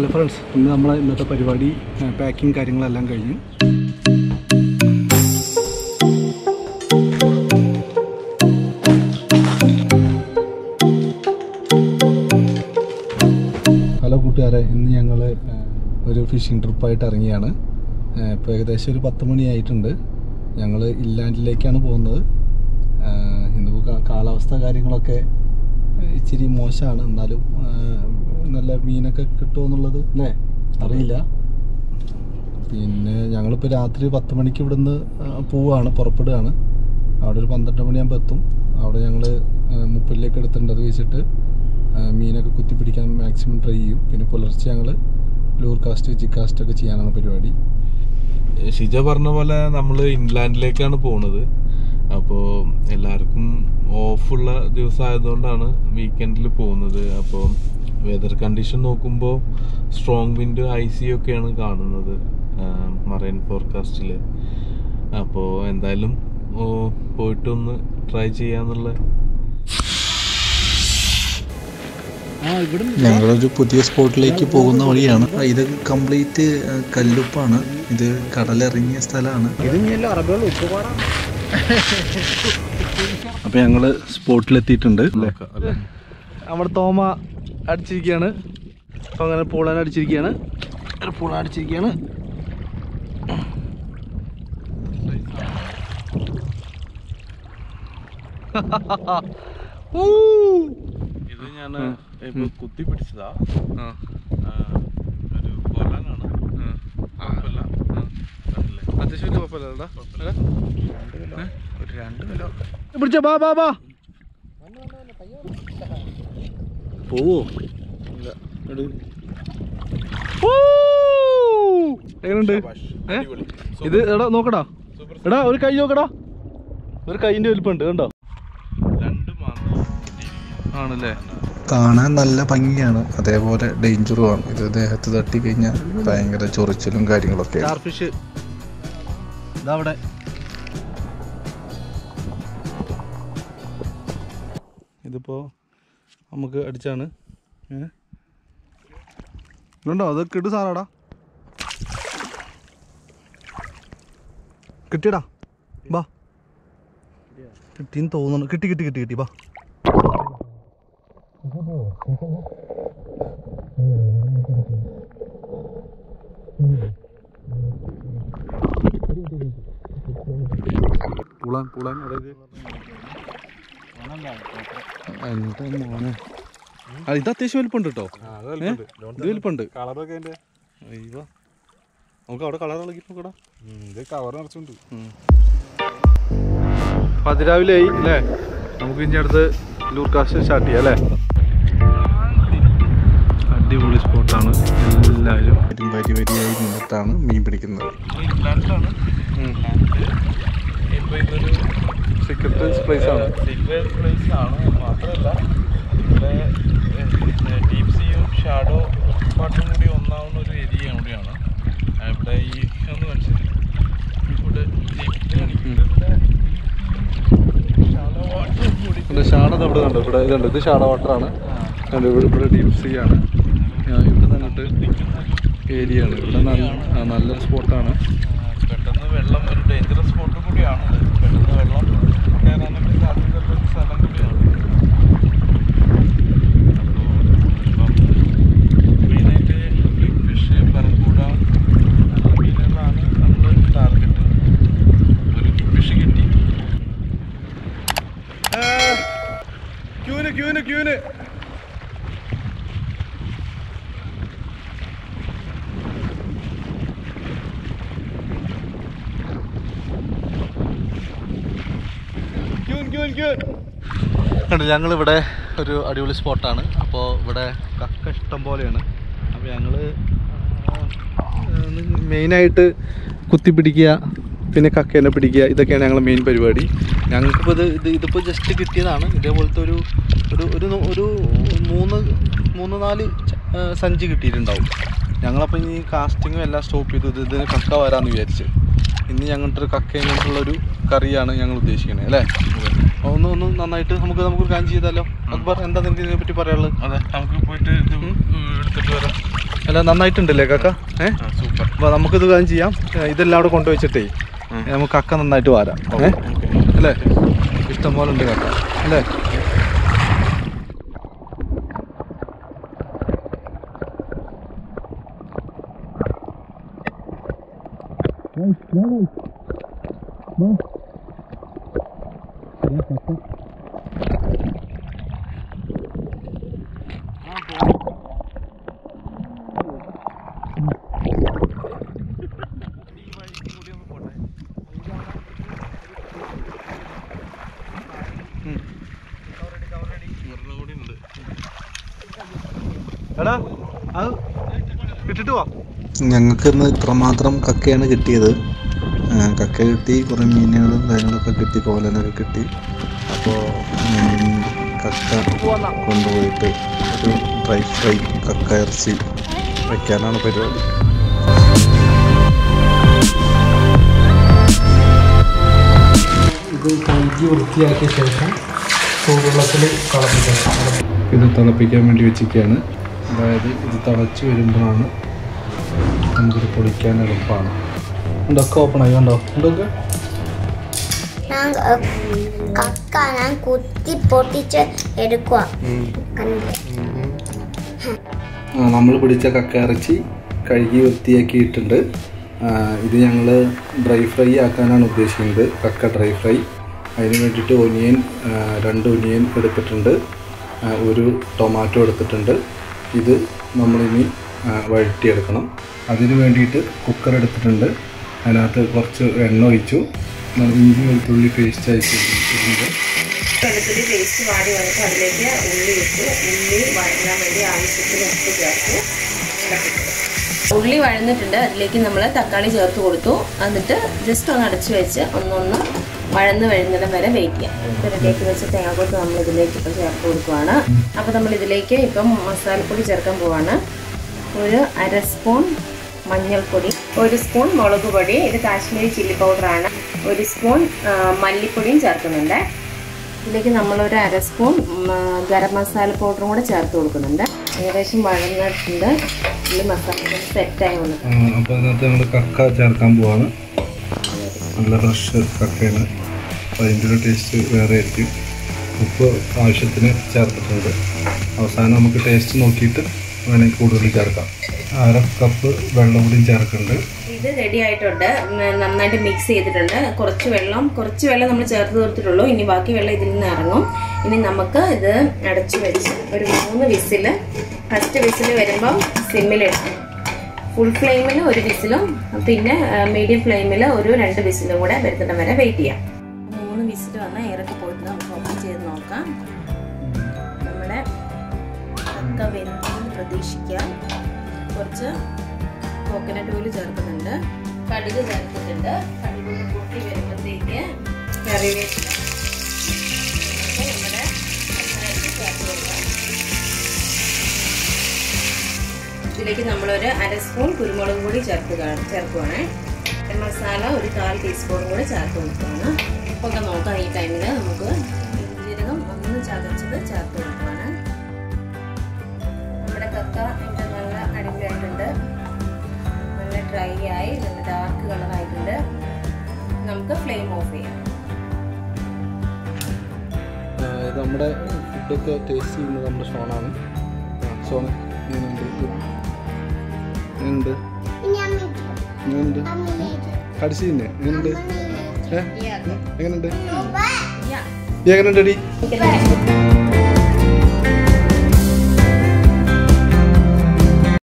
Hello friends ഇന്ന് നമ്മളെ ഇന്നത്തെ പരിപാടി പാക്കിംഗ് കാര്യങ്ങളെല്ലാം കഴിഞ്ഞു ഹലോ കൂട്ടുകാരെ ഇന്ന് ഞങ്ങൾ ഒരു ഫിഷിംഗ് ട്രിപ്പായിട്ട് ഇറങ്ങിയാണ് ഇപ്പോൾ ഏകദേശം ഒരു പത്ത് മണിയായിട്ടുണ്ട് ഞങ്ങൾ ഇല്ലാൻഡിലേക്കാണ് പോകുന്നത് ഇന്നിപ്പോൾ കാ- കാലാവസ്ഥ കാര്യങ്ങളൊക്കെ ഇച്ചിരി മോശമാണ് എന്നാലും ആ, നല്ല മീനൊക്കെ കിട്ടുമെന്നുള്ളത് അല്ലേ അറിയില്ല പിന്നെ ഞങ്ങളിപ്പോൾ രാത്രി പത്ത് മണിക്ക് ഇവിടുന്ന് ആ, പോവുകയാണ് പുറപ്പെടുകയാണ് അവിടെ ഒരു പന്ത്രണ്ട് മണിയാകുമ്പോൾ എത്തും അവിടെ ഞങ്ങൾ മുപ്പതിലേക്ക് എടുത്തിട്ടുണ്ട് അത് വെച്ചിട്ട് ആ, മീനൊക്കെ കുത്തിപ്പിടിക്കാൻ മാക്സിമം ട്രൈ ചെയ്യും പിന്നെ പുലർച്ചെ ഞങ്ങൾ ലൂർ കാസ്റ്റ് ജി കാസ്റ്റ് ഒക്കെ ചെയ്യാനാണ് പരിപാടി ഷിജ പറഞ്ഞ പോലെ നമ്മൾ ഇൻലാൻഡിലേക്കാണ് പോണത് അപ്പോൾ എല്ലാവർക്കും ഓഫുള്ള ദിവസം ആയതുകൊണ്ടാണ് വീക്കെൻഡിൽ പോകുന്നത് അപ്പോൾ വെതർ കണ്ടീഷൻ നോക്കുമ്പോൾ സ്ട്രോങ് വിൻഡ് ഐ സി ഒക്കെയാണ് കാണുന്നത് മറൈൻ ഫോർകാസ്റ്റിൽ അപ്പോൾ എന്തായാലും ഓ, പോയിട്ടൊന്ന് ട്രൈ ചെയ്യാന്നുള്ള ഞങ്ങളൊരു പുതിയ സ്പോട്ടിലേക്ക് പോകുന്ന വഴിയാണ് ഇത് കംപ്ലീറ്റ് കല്ലുപ്പാണ് ഇത് കടലിറങ്ങിയ സ്ഥലമാണ് അപ്പോൾ ഞങ്ങൾ സ്പോട്ടിലെത്തിയിട്ടുണ്ട് അല്ലേ നമ്മുടെ തോമ അടിച്ചിരിക്കുകയാണ് അപ്പോൾ അങ്ങനെ പൂളാൻ അടിച്ചിരിക്കുകയാണ് ഒരു പൂള അടിച്ചിരിക്കുകയാണ് ഊ. ഇത് ഞാൻ ഇപ്പൊ കുത്തി പിടിച്ചതാ ആ. ആ, ഒരു കൊലനാണ് കുഴപ്പമില്ല കണ്ടില്ലേ? അത്യാവശ്യം വലിയ കുഴപ്പമില്ലടാ ഒരു രണ്ട് കിലോ പിടിച്ച ബാ ബാ ബാ പോവോ എങ്ങനെയുണ്ട് ഏ? ഇത് എടാ നോക്കടാ എടാ ഒരു കൈ നോക്കടാ ഒരു കൈയിന്റെ വലിപ്പമുണ്ട് കണ്ടോ രണ്ട് മാസം ആണല്ലേ കാണാൻ നല്ല ഭംഗിയാണ് അതേപോലെ ഡേഞ്ചറുമാണ് ഇത് ദേഹത്ത് തട്ടി കഴിഞ്ഞാൽ ഭയങ്കര ചൊറിച്ചിലും കാര്യങ്ങളൊക്കെ സ്റ്റാർ ഫിഷ് ഇതാ അവിടെ ഇതിപ്പോ നമുക്ക് അടിച്ചാണ് ഏ ഇതുണ്ടോ അത് കിട്ടു സാറാടാ കിട്ടിയടാ ബാ കിട്ടിന്ന് തോന്നുന്നു കിട്ടി കിട്ടി കിട്ടി കിട്ടി ബാ പുളാൻ പുളാൻ എന്താ മോനെ ആ ഇത് അത്യാവശ്യം വലിപ്പമുണ്ട് കേട്ടോ ഏ? ഇത് വലിപ്പമുണ്ട് കളറൊക്കെ അതിന്റെ അയ്യോ നമുക്ക് അവിടെ കളർ ഇളകി നോക്കടാ ഇത് കവർ നിറച്ചുണ്ട് പതിരാവിലെ ആയി അല്ലേ നമുക്ക് ഇനി അടുത്ത് ലൂർ കാസ്റ്റ് സ്റ്റാർട്ട് ചെയ്യാം അല്ലേ അടിപൊളി സ്പോട്ടാണ് എല്ലാവരും വരി വരിയായി നിന്നിട്ടാണ് മീൻ പിടിക്കുന്നത് ഇൻലാൻഡിലാണ് ഇപ്പൊ ഇതൊരു സീക്രട്ട് പ്ലേസ് ആണ് സീക്രട്ട് പ്ലേസ് ആണ് മാത്രമല്ല ഇവിടെ ഡീപ് സീയും ഷാഡോ പാട്ടും കൂടി ഒന്നാവുന്ന ഒരു ഏരിയ കൂടിയാണ് ആ, ഇവിടെ ഈ ഒന്ന് മനസ്സിലായി ഇവിടെ deep- ഇവിടെ shallow water കൂടി ഇവിടെ ഷാഡ അവിടെ കണ്ടോ ഇവിടെ ഇതുണ്ട് ഇത് ഷാഡ വാട്ടറാണ് കണ്ടോ ഇവിടെ ഇവിടെ ഡീപ് സീ ആണ് ആ, ഇവിടെ നിന്നിട്ട് ഏരിയ ആണ് ഇവിടെ നല്ല ആ, നല്ലൊരു സ്പോട്ടാണ് ആ, പെട്ടെന്ന് വെള്ളം ഒരു ഡേഞ്ചറസ് സ്പോട്ട് കൂടിയാണ് ഇത്. പെട്ടെന്ന് വെള്ളം കയറാനൊക്കെ സാധ്യതയുള്ള ഒരു സ്ഥലം കൂടിയാണ് മെയിനായിട്ട് ബിഗ് ഫിഷ് പറക്കൂട നല്ല മീനുകളാണ് നമ്മൾ ടാർഗറ്റ് ഒരു ബിഗ് ഫിഷ് കിട്ടി ക്യൂന് ക്യൂന് ക്യൂന് കണ്ടു ഞങ്ങളിവിടെ ഒരു അടിപൊളി സ്പോട്ടാണ് അപ്പോൾ ഇവിടെ കക്ക ഇഷ്ടം പോലെയാണ് അപ്പോൾ ഞങ്ങൾ മെയിനായിട്ട് കുത്തിപ്പിടിക്കുക പിന്നെ കക്കേനെ പിടിക്കുക ഇതൊക്കെയാണ് ഞങ്ങളുടെ മെയിൻ പരിപാടി ഞങ്ങൾക്കിപ്പോൾ ഇത് ഇത് ഇതിപ്പോൾ ജസ്റ്റ് കിട്ടിയതാണ് ഇതേപോലത്തെ ഒരു ഒരു ഒരു നൂ- ഒരു മൂന്ന് മൂന്ന് നാല് ച- ആ, സഞ്ചി കിട്ടിയിട്ടുണ്ടാവും ഞങ്ങളപ്പോൾ ഇനി കാസ്റ്റിങ്ങും എല്ലാം സ്റ്റോപ്പ് ചെയ്തു ഇത് ഇതിന് കക്ക വരാമെന്ന് വിചാരിച്ച് ഇന്ന് ഞങ്ങളുടെ ഒരു കക്കയും കൊണ്ടുള്ളൊരു കറിയാണ് ഞങ്ങൾ ഉദ്ദേശിക്കുന്നത് അല്ലേ ഒന്ന് ഒന്ന് നന്നായിട്ട് നമുക്ക് നമുക്ക് കാര്യം ചെയ്താലോ അക്ബർ എന്താ നിനക്ക് ഇതിനെ പറ്റി പറയാനുള്ളത് അതെ നമുക്ക് പോയിട്ട് ഇത് എടുത്തിട്ട് വരാം അല്ല നന്നായിട്ടുണ്ടല്ലേ കാക്ക ഏ ആ സൂപ്പർ അപ്പോൾ നമുക്കിത് കാര്യം ചെയ്യാം ഏ, ഇതെല്ലാം അവിടെ കൊണ്ടുവച്ചിട്ടേ ഉം. നമുക്ക് കക്ക നന്നായിട്ട് വാരാം ഏ ഓക്കെ അല്ലേ ഇഷ്ടം പോലെ ഉണ്ട് കക്ക അല്ലേ കൂടി ഉണ്ട് എടാ അത് ഇട്ടിട്ട് വാ ഞങ്ങൾക്ക് ഇന്ന് ഇത്രമാത്രം കക്കയാണ് കിട്ടിയത് ആ, കക്ക കിട്ടി കുറേ മീനുകളും കാര്യങ്ങളൊക്കെ കിട്ടി കോലനൊക്കെ കിട്ടി അപ്പോൾ കക്ക കൊണ്ടുപോയിട്ട് ഒരു ഡ്രൈ ഫ്രൈ കക്ക ഇറച്ചി വയ്ക്കാനാണ് പരിപാടി ഇത് കഴുകി വൃത്തിയാക്കിയ ശേഷം ചൂടുവെള്ളത്തിൽ തിളപ്പിക്കണം ഇത് തിളപ്പിക്കാൻ വേണ്ടി വെച്ചിരിക്കുകയാണ് അതായത് ഇത് തിളച്ച് വരുമ്പോഴാണ് നമുക്കിത് പൊളിക്കാൻ എളുപ്പമാണ് ഉണ്ടൊക്കെ ഓപ്പൺ ആയി കണ്ടോ ഉണ്ടൊക്കെ ഞാൻ ഏ, കക്ക ഞാൻ കുത്തി പൊട്ടിച്ച് എടുക്കുക കണ്ടില്ലേ നമ്മൾ പിടിച്ച കക്ക ഇറച്ചി കഴുകി വൃത്തിയാക്കിയിട്ടുണ്ട് ആ, ഇത് ഞങ്ങൾ ഡ്രൈ ഫ്രൈ ആക്കാനാണ് ഉദ്ദേശിക്കുന്നത് കക്ക ഡ്രൈ ഫ്രൈ അതിന് വേണ്ടിയിട്ട് ഒനിയൻ ആ, രണ്ട് ഒനിയൻ എടുത്തിട്ടുണ്ട് ആ, ഒരു ടൊമാറ്റോ എടുത്തിട്ടുണ്ട് ഇത് നമ്മളിനി ആ, വഴറ്റിയെടുക്കണം അതിന് വേണ്ടിയിട്ട് കുക്കർ എടുത്തിട്ടുണ്ട് അതിനകത്ത് കുറച്ച് എണ്ണ ഒഴിച്ചു ഇഞ്ചി വെളുത്തുള്ളി പേസ്റ്റ് അയച്ചിട്ടുണ്ട് വെളുത്തുള്ളി പേസ്റ്റ് വാടി വന്നിട്ട് അതിലേക്ക് ഉള്ളി ഇട്ട് ഉള്ളി വഴങ്ങാൻ വേണ്ടി ആവശ്യത്തിന് ഉപ്പ് ചേർത്ത് ഇളക്കിയിട്ട് ഉള്ളി വഴന്നിട്ടുണ്ട് അതിലേക്ക് നമ്മൾ തക്കാളി ചേർത്ത് കൊടുത്തു എന്നിട്ട് ജസ്റ്റ് ഒന്ന് അടച്ചു വെച്ച് ഒന്നൊന്ന് വഴന്ന് വരുന്നിടം വരെ വെയിറ്റ് ചെയ്യാം ഇപ്പം റെഡിയാക്കി വെച്ച തേങ്ങാക്കൊത്ത് നമ്മൾ ഇതിലേക്ക് ഇപ്പം ചേർത്ത് കൊടുക്കുവാണ് അപ്പോൾ നമ്മൾ ഇതിലേക്ക് ഇപ്പം മസാലപ്പൊടി ചേർക്കാൻ പോവാണ് ഒരു അര സ്പൂൺ മഞ്ഞൾപ്പൊടി ഒരു സ്പൂൺ മുളക് പൊടി ഇത് കാശ്മീരി ചില്ലി പൗഡറാണ് ഒരു സ്പൂൺ ആ, മല്ലിപ്പൊടിയും ചേർക്കുന്നുണ്ട് ഇതിലേക്ക് നമ്മളൊരു അര സ്പൂൺ ഉം, ആ, ഗരം മസാല പൗഡറും കൂടെ ചേർത്ത് കൊടുക്കുന്നുണ്ട് ഏകദേശം വഴങ്ങിയിട്ടുണ്ട് ഉള്ളി മസാല സെറ്റായി വന്നിട്ടുണ്ട് അപ്പോൾ അതിനകത്ത് നമ്മൾ കക്ക ചേർക്കാൻ പോവാണ് നല്ല ഫ്രഷ് കക്കയാണ് അപ്പോൾ അതിൻ്റെ ഒരു ടേസ്റ്റ് വേറെ ആയിരിക്കും ഉപ്പ് ആവശ്യത്തിന് ചേർത്തിട്ടുണ്ട് അവസാനം നമുക്ക് ടേസ്റ്റ് നോക്കിയിട്ട് വേണമെങ്കിൽ കൂടുതൽ ചേർക്കാം അര കപ്പ് വെള്ളം കൂടിയും ചേർക്കുന്നുണ്ട് ഇത് റെഡി ആയിട്ടുണ്ട് ഉം, നന്നായിട്ട് മിക്സ് ചെയ്തിട്ടുണ്ട് കുറച്ച് വെള്ളം കുറച്ച് വെള്ളം നമ്മൾ ചേർത്ത് തീർത്തിട്ടുള്ളൂ ഇനി ബാക്കി വെള്ളം ഇതിൽ നിന്ന് ഇറങ്ങും ഇനി നമുക്ക് ഇത് അടച്ചു വെച്ച് ഒരു മൂന്ന് വിസിൽ ഫസ്റ്റ് വിസിൽ വരുമ്പം സിമ്മിലിട്ട് ഫുൾ ഫ്ലെയിമിൽ ഒരു വിസിലും പിന്നെ മീഡിയം ഫ്ലെയിമിൽ ഒരു രണ്ട് വിസിലും കൂടെ വരുത്തിടം വരെ വെയിറ്റ് ചെയ്യാം മൂന്ന് വിസിൽ വന്നാൽ എയറൊക്കെ പോയിട്ട് നമുക്ക് ഓപ്പൺ ചെയ്ത് നോക്കാം നമ്മുടെ കക്ക വെന്തെന്ന് പ്രതീക്ഷിക്കാം കുറച്ച് കോക്കനട്ട് ഓയിൽ ചേർക്കുന്നുണ്ട് കടുക് ചേർത്തിട്ടുണ്ട് കടുക് ഒന്ന് പൊട്ടി വരുമ്പോഴത്തേക്ക് കറിവേപ്പില ഒക്കെ നമ്മുടെ കക്കയിലേക്ക് ചേർത്ത് കൊടുക്കാം ഇതിലേക്ക് നമ്മളൊരു അര സ്പൂൺ കുരുമുളക് പൊടി ചേർക്കുക ചേർക്കുവാണ് ചിക്കൻ മസാല ഒരു കാൽ ടീസ്പൂൺ കൂടി ചേർത്ത് കൊടുക്കുകയാണ് അപ്പോൾ ഒക്കെ നോക്കാം ഈ ടൈമിൽ നമുക്ക് ജീരകം ഒന്ന് ചതച്ചത് ചേർത്ത് കൊടുക്കുകയാണ് നമ്മുടെ കക്ക ഇവിടെ നല്ല അടിപൊളിയായിട്ടുണ്ട് നല്ല ഡ്രൈ ആയി നല്ല ഡാർക്ക് കളറായിട്ടുണ്ട് നമുക്ക് ഫ്ലെയിം ഓഫ് ചെയ്യാം ഇത് നമ്മുടെ ഫുഡൊക്കെ ടേസ്റ്റ് ചെയ്യുന്നത് നമ്മുടെ ഷോണാണ് ഷോൺ എങ്ങനെയുണ്ട് എങ്ങനെയുണ്ട് ഇനി അമ്മയ്ക്ക് എങ്ങനെയുണ്ട് അമ്മയിലേക്ക് കടിച്ചു തിന്നെ എങ്ങനെയുണ്ട് ഏ എങ്ങനെയുണ്ട് ഉമ്മ. എങ്ങനെയുണ്ട് ഡി ഓക്കെ